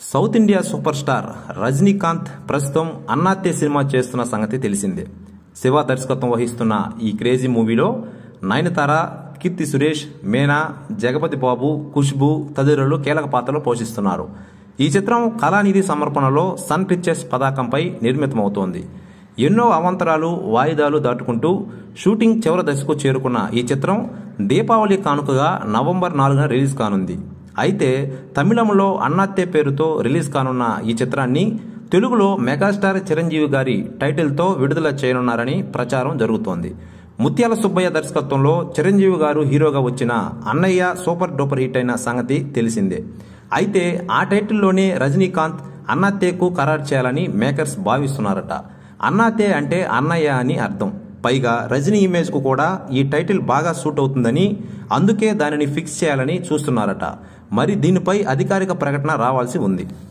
south India super star Rajinikanth ప్రస్తుతం Annaatthe cinema చేస్తున్న సంగతి తెలిసిందే శివ దర్శకత్వం వహిస్తున్న ఈ క్రేజీ మూవీలో నయనతార కీర్తి సురేష్ మీనా జగపతి బాబు ఖుష్బు తదితరులు కీలక పాత్రలు పోషిస్తున్నారు ఈ చిత్రం కళానిధి సమర్పణలో సన్ పిక్చర్స్ పతాకంపై నిర్మితమవుతోంది ఎన్నో అవాంతరాలు వాయిదాలు దాటుకుంటూ షూటింగ్ చివరి దశకు చేరుకున్న ఈ చిత్రం దీపావళి కానుకగా నవంబర్ నాలుగున రిలీజ్ కానుంది అయితే తమిళంలో అన్నాత్తే పేరుతో రిలీజ్ కానున్న ఈ చిత్రాన్ని తెలుగులో మెగాస్టార్ చిరంజీవి గారి టైటిల్తో విడుదల చేయనున్నారని ప్రచారం జరుగుతోంది ముత్యాల సుబ్బయ్య దర్శకత్వంలో చిరంజీవి గారు హీరోగా వచ్చిన అన్నయ్య సూపర్ డూపర్ హిట్ అయిన సంగతి తెలిసిందే అయితే ఆ టైటిల్లోనే రజనీకాంత్ అన్నాత్తేకు ఖరారు చేయాలని మేకర్స్ భావిస్తున్నారట అన్నాతే అంటే అన్నయ్య అని అర్థం పైగా రజనీ ఇమేజ్కు కూడా ఈ టైటిల్ బాగా సూట్ అవుతుందని అందుకే దానిని ఫిక్స్ చేయాలని చూస్తున్నారట మరి దీనిపై అధికారిక ప్రకటన రావాల్సి ఉంది